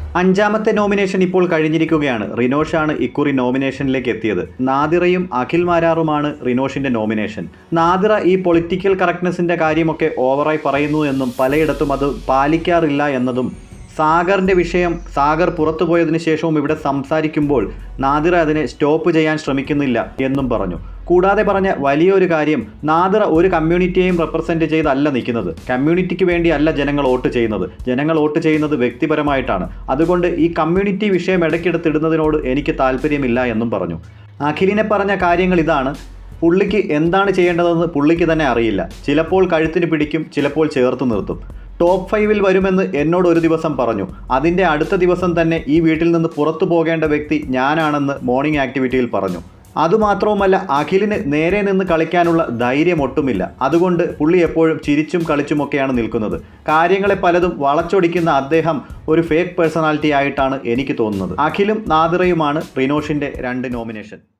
അഞ്ചാമത്തെ നോമിനേഷൻ ഇപ്പോൾ കഴിഞ്ഞിരിക്കുകയാണ് റിനോഷാണ് ഇക്കുറി നോമിനേഷനിലേക്ക് എത്തിയത് നാദിറയും അഖിൽ മാരാറുമാണ് റിനോഷിന്റെ നോമിനേഷൻ നാദിറ ഈ പൊളിറ്റിക്കൽ കറക്റ്റ്നെസ്സിന്റെ കാര്യമൊക്കെ ഓവറായി പറയുന്നു എന്നും പലയിടത്തും അത് പാലിക്കാറില്ല എന്നതും സാഗറിന്റെ വിഷയം സാഗർ പുറത്തു പോയതിനു ശേഷവും ഇവിടെ സംസാരിക്കുമ്പോൾ നാദിറ അതിനെ സ്റ്റോപ്പ് ചെയ്യാൻ ശ്രമിക്കുന്നില്ല എന്നും പറഞ്ഞു കൂടാതെ പറഞ്ഞ വലിയൊരു കാര്യം നാദിറ ഒരു കമ്മ്യൂണിറ്റിയെയും റെപ്രസെന്റ് ചെയ്തല്ല നിൽക്കുന്നത് കമ്മ്യൂണിറ്റിക്ക് വേണ്ടിയല്ല ജനങ്ങൾ വോട്ട് ചെയ്യുന്നത് ജനങ്ങൾ വോട്ട് ചെയ്യുന്നത് വ്യക്തിപരമായിട്ടാണ് അതുകൊണ്ട് ഈ കമ്മ്യൂണിറ്റി വിഷയം ഇടയ്ക്കെടുത്തിടുന്നതിനോട് എനിക്ക് താല്പര്യമില്ല എന്നും പറഞ്ഞു അഖിലിനെ പറഞ്ഞ കാര്യങ്ങൾ ഇതാണ് പുള്ളിക്ക് എന്താണ് ചെയ്യേണ്ടതെന്ന് പുള്ളിക്ക് തന്നെ അറിയില്ല ചിലപ്പോൾ കഴുത്തിന് പിടിക്കും ചിലപ്പോൾ ചേർത്ത് നിർത്തും ടോപ്പ് ഫൈവിൽ വരുമെന്ന് എന്നോട് ഒരു ദിവസം പറഞ്ഞു അതിൻ്റെ അടുത്ത ദിവസം തന്നെ ഈ വീട്ടിൽ നിന്ന് പുറത്തു പോകേണ്ട വ്യക്തി ഞാനാണെന്ന് മോർണിംഗ് ആക്ടിവിറ്റിയിൽ പറഞ്ഞു അതുമാത്രവുമല്ല അഖിലിന് നേരെ നിന്ന് കളിക്കാനുള്ള ധൈര്യം ഒട്ടുമില്ല അതുകൊണ്ട് പുള്ളി എപ്പോഴും ചിരിച്ചും കളിച്ചുമൊക്കെയാണ് നിൽക്കുന്നത് കാര്യങ്ങളെ പലതും വളച്ചൊടിക്കുന്ന അദ്ദേഹം ഒരു ഫേക്ക് പേഴ്സണാലിറ്റി ആയിട്ടാണ് എനിക്ക് തോന്നുന്നത് അഖിലും നാദിറയുമാണ് റിനോഷിൻ്റെ രണ്ട് നോമിനേഷൻ